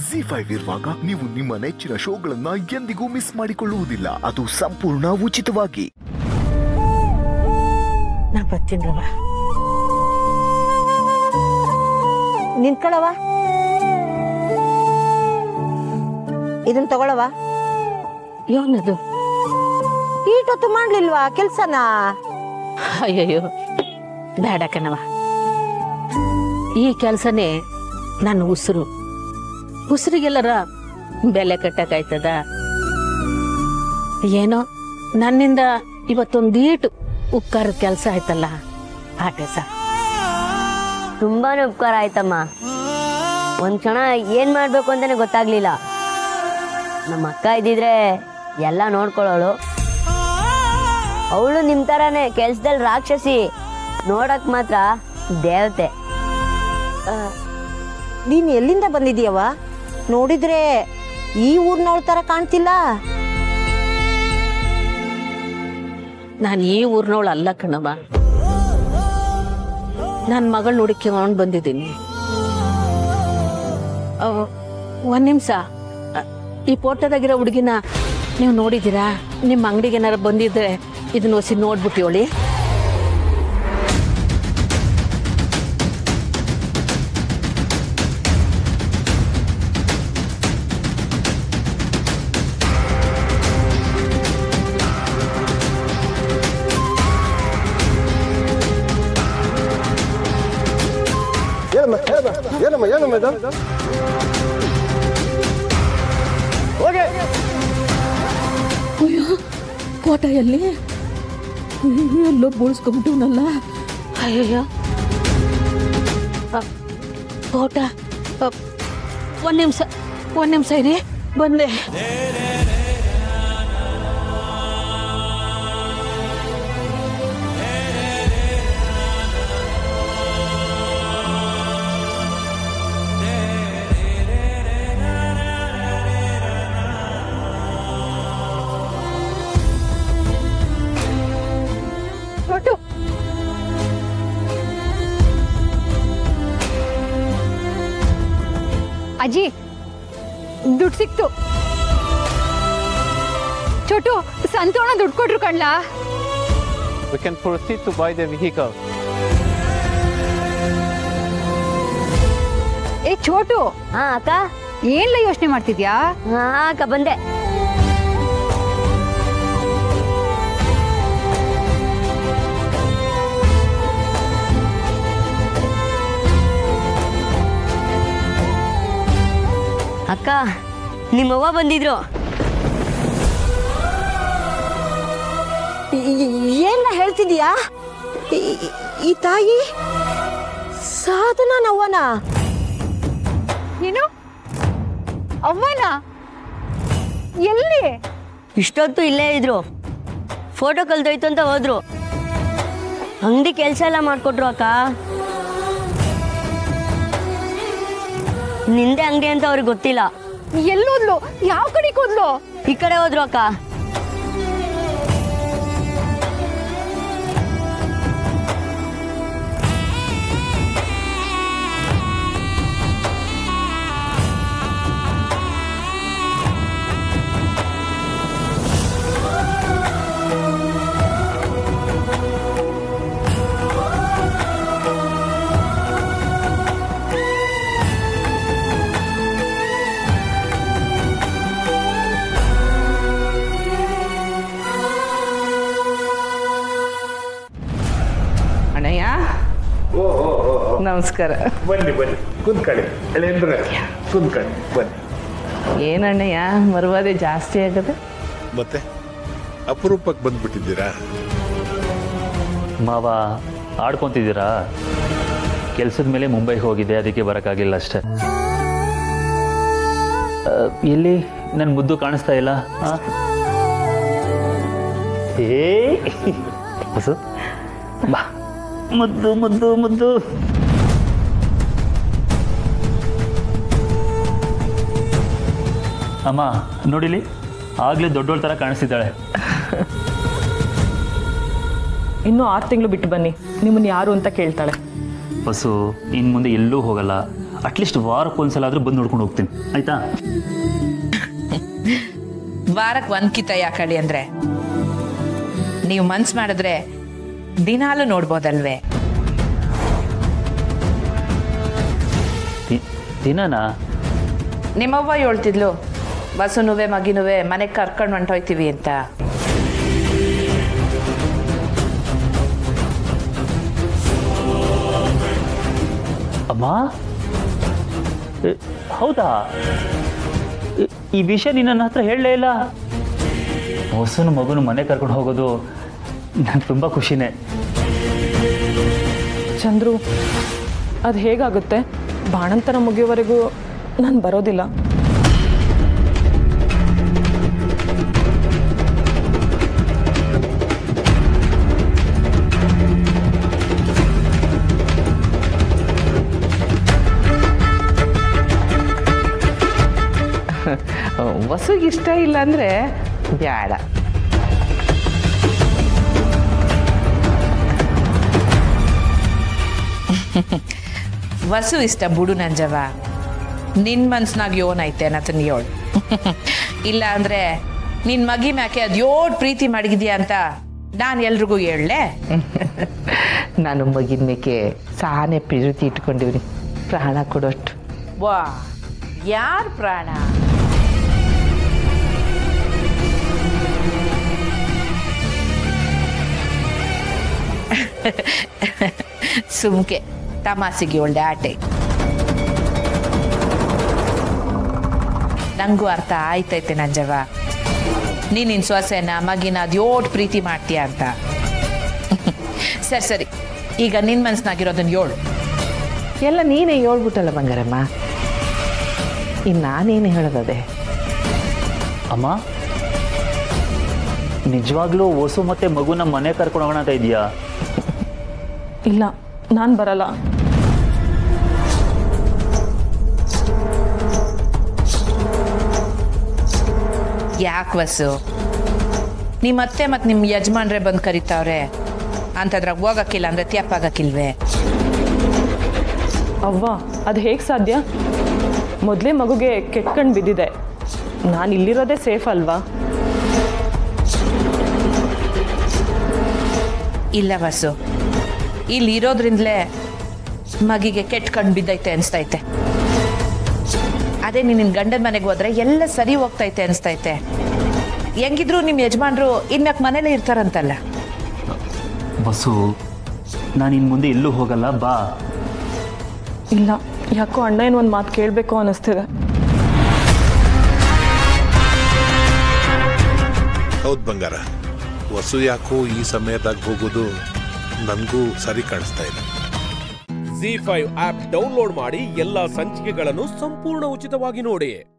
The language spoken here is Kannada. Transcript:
ಜಿ ಫೈವ್ ಇರುವಾಗ ನೀವು ನಿಮ್ಮ ನೆಚ್ಚಿನ ಶೋಗಳನ್ನ ಎಂದಿಗೂ ಮಿಸ್ ಮಾಡಿಕೊಳ್ಳುವುದಿಲ್ಲ ಅದು ಸಂಪೂರ್ಣ ಉಚಿತವಾಗಿ ನಾ ಬರ್ತೀನ್ರವ ನಿಂತ್ಕೊಳವ ಇದನ್ನ ತಗೊಳವ ಏನದು ಈಟೊತ್ತು ಮಾಡ್ಲಿಲ್ವಾ ಕೆಲ್ಸನ ಅಯ್ಯಯ್ಯೋ ಬೇಡ ಕಣವ ಈ ಕೆಲಸನೇ ನನ್ನ ಉಸಿರು ಉಸಿರಿಗೆಲ್ಲರ ಬೆಲೆ ಕಟ್ಟಕ್ಕಾಯ್ತದ ಏನೋ ನನ್ನಿಂದ ಇವತ್ತೊಂದೀಟು ಉಪ್ಕಾರದ ಕೆಲಸ ಆಯ್ತಲ್ಲ ಆಟೆ ಸಾಕು ತುಂಬಾನೇ ಉಪಕಾರ ಆಯ್ತಮ್ಮ ಒಂದ್ ಕ್ಷಣ ಏನ್ ಮಾಡ್ಬೇಕು ಅಂತಾನೆ ಗೊತ್ತಾಗ್ಲಿಲ್ಲ ನಮ್ಮ ಅಕ್ಕ ಇದ್ದಿದ್ರೆ ಎಲ್ಲ ನೋಡ್ಕೊಳ್ಳೋಳು ಅವಳು ನಿಮ್ ತರಾನೇ ಕೆಲ್ಸದಲ್ಲಿ ರಾಕ್ಷಸಿ ನೋಡಕ್ ಮಾತ್ರ ದೇವತೆ ನೀನು ಎಲ್ಲಿಂದ ಬಂದಿದೀಯವ ನೋಡಿದ್ರೆ ಈ ಊರ್ನವಳ ತರ ಕಾಣ್ತಿಲ್ಲ ನಾನು ಈ ಊರ್ನವಳು ಅಲ್ಲ ಕಣವ ನನ್ನ ಮಗಳು ನೋಡಿಕೊಂಡು ಬಂದಿದ್ದೀನಿ ಅವ್, ಒಂದ್ ನಿಮಿಷ ಈ ಫೋಟೋದಾಗಿರೋ ಹುಡುಗಿನ ನೀವು ನೋಡಿದ್ದೀರಾ ನಿಮ್ಮ ಅಂಗಡಿಗೆ ಏನಾರು ಬಂದಿದ್ರೆ ಇದನ್ನ ಒಸಿ ನೋಡ್ಬಿಟ್ಟು ಹೇಳಿ ಏನಮ್ಮ ಏನಮ್ಮ ಏನಮ್ಮ ಏನಮ್ಮ ಇದು ಹೋಗಿ ಕೋಟ ಎಲ್ಲಿ ಎಲ್ಲೋ ಬೋಳ್ಸ್ಕೊಂಬಿಟ್ಟವನಲ್ಲ ಅಯ್ಯಯ್ಯೋ ಊಟ ಒಂದು ನಿಮಿಷ ಒಂದು ನಿಮಿಷ ಇರಿ ಬಂದೆ ಹೊಟ್ಟು ಅಜ್ಜಿ ದುಡ್ಡು ಸಿಕ್ತು ಚೋಟು ಸಂತೋಣ ದುಡ್ಡು ಕೊಟ್ರು ಕಣ್ಲಾ We can proceed to buy the vehicle. ಏ ಚೋಟು ಹಾ ಅಕ್ಕ ಏನ್ಲ ಯೋಚನೆ ಮಾಡ್ತಿದ್ಯಾ ಹಾ ಅಕ್ಕ ಬಂದೆ ಅಕ್ಕ ನಿಮ್ಮವ್ವ ಬಂದಿದ್ರು ಏನ ಹೇಳ್ತಿದೀಯಾ ಈ- ಈ- ಈ ತಾಯಿ ಸಾಧನ ನವ್ವನ ಏನು ಅವ್ವನ ಎಲ್ಲಿ ಇಷ್ಟೊತ್ತು ಇಲ್ಲೇ ಇದ್ರು ಫೋಟೋ ಕಲ್ದೋಯ್ತು ಅಂತ ಹೋದ್ರು ಅಂಗಡಿ ಕೆಲಸ ಎಲ್ಲ ಮಾಡ್ಕೊಟ್ರು ಅಕ್ಕ ನಿಂದೆ ಅಂಗಡಿ ಅಂತ ಅವ್ರಿಗೆ ಗೊತ್ತಿಲ್ಲ ಎಲ್ಲೋದ್ಲು ಯಾವ ಕಡೆ ಹೋದ್ಲು ಈ ಕಡೆ ಹೋದ್ರು ಅಕ್ಕ ಅಣ್ಣಯ್ಯ ನಮಸ್ಕಾರ ಬನ್ನಿ ಬನ್ನಿ ಕುಂತ್ಕೊಳ್ಳಿ ಎಳೆಂದ್ರೆ ಕುಂತ್ಕೊಳ್ಳಿ ಬನ್ನಿ ಏನಣ್ಣಯ್ಯ ಮರುವಾದೆ ಜಾಸ್ತಿ ಆಗದೆ ಮತ್ತೆ ಅಪರೂಪಕ್ಕೆ ಬಂದ್ಬಿಟ್ಟಿದ್ದೀರಾ ಮಾವ ಆಡ್ಕೊಂತಿದ್ದೀರಾ ಕೆಲಸದ ಮೇಲೆ ಮುಂಬೈಗೆ ಹೋಗಿದ್ದೆ ಅದಕ್ಕೆ ಬರೋಕ್ಕಾಗಿಲ್ಲ ಅಷ್ಟೇ ಆ, ಎಲ್ಲಿ ನನ್ನ ಮುದ್ದು ಕಾಣಿಸ್ತಾ ಇಲ್ಲ ಆ? ಏ ಹೊಸು ಬಾ ಮುದ್ದು ಮುದ್ದು ಮುದ್ದು ಅಮ್ಮ ನೋಡಿಲಿ ಆಗ್ಲೇ ದೊಡ್ಡೋಳ ಥರ ಕಾಣಿಸ್ತಿದ್ದಾಳೆ ಇನ್ನೂ ಆರು ತಿಂಗಳು ಬಿಟ್ಟು ಬನ್ನಿ ನಿಮ್ಮನ್ನ ಯಾರು ಅಂತ ಕೇಳ್ತಾಳೆ ಬಸ್ಸು ಇನ್ನು ಮುಂದೆ ಎಲ್ಲೂ ಹೋಗಲ್ಲ ಅಟ್ಲೀಸ್ಟ್ ವಾರಕ್ಕೊಂದ್ಸಲ ಆದರೂ ಬಂದು ನೋಡ್ಕೊಂಡು ಹೋಗ್ತೀನಿ ಆಯಿತಾ ವಾರಕ್ಕೆ ಒಂದ್ ಕಿತ ಯಾಕಳಿ ಅಂದ್ರೆ ನೀವು ಮನ್ಸ್ ಮಾಡಿದ್ರೆ ದಿನಾಲು ನೋಡ್ಬೋದಲ್ವೇ ದಿ- ದಿನನಾ ನಿಮ್ಮವ್ವ ಹೇಳ್ತಿದ್ಲು ಬಸುನುವೆ ಮಗಿನುವೆ ಮನೆಗೆ ಕರ್ಕೊಂಡು ಹೊಂಟೋಯ್ತೀವಿ ಅಂತ ಅಮ್ಮ ಎ, ಹೌದಾ ಎ, ಈ ವಿಷಯ ನೀನು ನನ್ನ ಹತ್ರ ಹೇಳಲೇ ಇಲ್ಲ ಹೊಸನು ಮಗುನು ಮನೆ ಕರ್ಕೊಂಡು ಹೋಗೋದು ನಂಗೆ ತುಂಬ ಖುಷಿನೇ ಚಂದ್ರು ಅದು ಹೇಗಾಗುತ್ತೆ ಬಾಣಂತನ ಮುಗಿಯೋವರೆಗೂ ನಾನು ಬರೋದಿಲ್ಲ ವಸುಗೆ ಇಷ್ಟ ಇಲ್ಲ ಅಂದ್ರೆ ಬ್ಯಾಡ ವಸು ಇಷ್ಟ ಬುಡು ನಂಜವ ನಿನ್ ಮನ್ಸ್ನಾಗ ಯೋನೈತೆ ಅನ್ನತನ್ ಯೋಳ್ ಇಲ್ಲ ಅಂದ್ರೆ ನಿನ್ ಮಗಿ ಮ್ಯಾಕೆ ಅದ್ ಯೋಡ್ ಪ್ರೀತಿ ಮಾಡಿದ್ಯಾ ಅಂತ ನಾನು ಎಲ್ರಿಗೂ ಹೇಳಲೆ ನಾನು ಮಗಿನ ಮೇಕೆ ಸಾನೆ ಪ್ರೀತಿ ಇಟ್ಕೊಂಡಿವ್ರಿ ಪ್ರಾಣ ಕೊಡೋಷ್ಟು ವಾ ಯಾರ್ ಪ್ರಾಣ ಸುಮ್ಕೆ ತಮಾಸಿಗೆ ಒಳ್ಳೆ ಆಟೆ ನಂಗೂ ಅರ್ಥ ಆಯ್ತೈತೆ ನಂಜವ ನೀನ್ ನಿನ್ ಸೊಸೆನ ಮಗಿನ ಅದ್ಯೋಟ್ ಪ್ರೀತಿ ಮಾಡ್ತೀಯ ಅಂತ ಸರಿ ಸರಿ ಈಗ ನಿನ್ ಮನ್ಸ್ನಾಗಿರೋದನ್ನ ಏಳು ಎಲ್ಲ ನೀನೇ ಹೇಳ್ಬಿಟ್ಟಲ್ಲ ಬಂಗಾರಮ್ಮ ಇನ್ನು ನಾನೇನು ಹೇಳೋದದೆ ಅಮ್ಮ ನಿಜವಾಗ್ಲೂ ಹೊಸು ಮತ್ತೆ ಮಗುನ ಮನೆ ಕರ್ಕೊಂಡು ಹೋಗೋಣ ಅಂತ ಇದೆಯಾ ಇಲ್ಲ ನಾನು ಬರಲ್ಲ ಯಾಕೆ ವಸು ನಿಮ್ಮ ಅತ್ತೆ ಮತ್ತು ನಿಮ್ಮ ಯಜಮಾನ್ರೆ ಬಂದು ಕರಿತಾವ್ರೆ ಅಂತದ್ರಾಗ ಹೋಗಕ್ಕಿಲ್ಲ ಅಂದ್ರೆ ತ್ಯಪ್ಪಾಗಕ್ಕಿಲ್ವೇ ಅವ್ವ ಅದು ಹೇಗೆ ಸಾಧ್ಯ ಮೊದಲೇ ಮಗುಗೆ ಕೆಟ್ಕಂಡು ಬಿದ್ದಿದೆ ನಾನು ಇಲ್ಲಿರೋದೇ ಸೇಫ್ ಅಲ್ವಾ ಇಲ್ಲ ವಸು ಇಲ್ಲಿ ಇರೋದ್ರಿಂದಲೇ ಮಗಿಗೆ ಕೆಟ್ಟ ಕಣ್ ಬಿದ್ದೈತೆ ಅನಿಸ್ತೈತೆ ಅದೇ ನೀನು ನಿನ್ನ ಗಂಡನ ಮನೆಗೆ ಹೋದ್ರೆ ಎಲ್ಲ ಸರಿ ಹೋಗ್ತೈತೆ ಅನಿಸ್ತೈತೆ ಹೆಂಗಿದ್ರು ನಿಮ್ಮ ಯಜಮಾನ್ರು ಇನ್ಯಾಕೆ ಮನೇಲೇ ಇರ್ತಾರಂತಲ್ಲ ಬಸ್ಸು ನಾನು ಇನ್ನು ಮುಂದೆ ಎಲ್ಲೂ ಹೋಗಲ್ಲ ಬಾ ಇಲ್ಲ ಯಾಕೋ ಅಣ್ಣ ಏನೋ ಒಂದು ಮಾತು ಕೇಳಬೇಕು ಅನ್ನಿಸ್ತಿದೆ ಹೌದು ಬಂಗಾರ ವಸು ಯಾಕೋ ಈ ಸಮಯದಾಗ ಹೋಗೋದು ನನಗೂ ಸರಿ ಕಾಣಿಸ್ತಾ ಇಲ್ಲ ಜಿ ಫೈವ್ ಆಪ್ ಡೌನ್ಲೋಡ್ ಮಾಡಿ ಎಲ್ಲಾ ಸಂಚಿಕೆಗಳನ್ನು ಸಂಪೂರ್ಣ ಉಚಿತವಾಗಿ ನೋಡಿ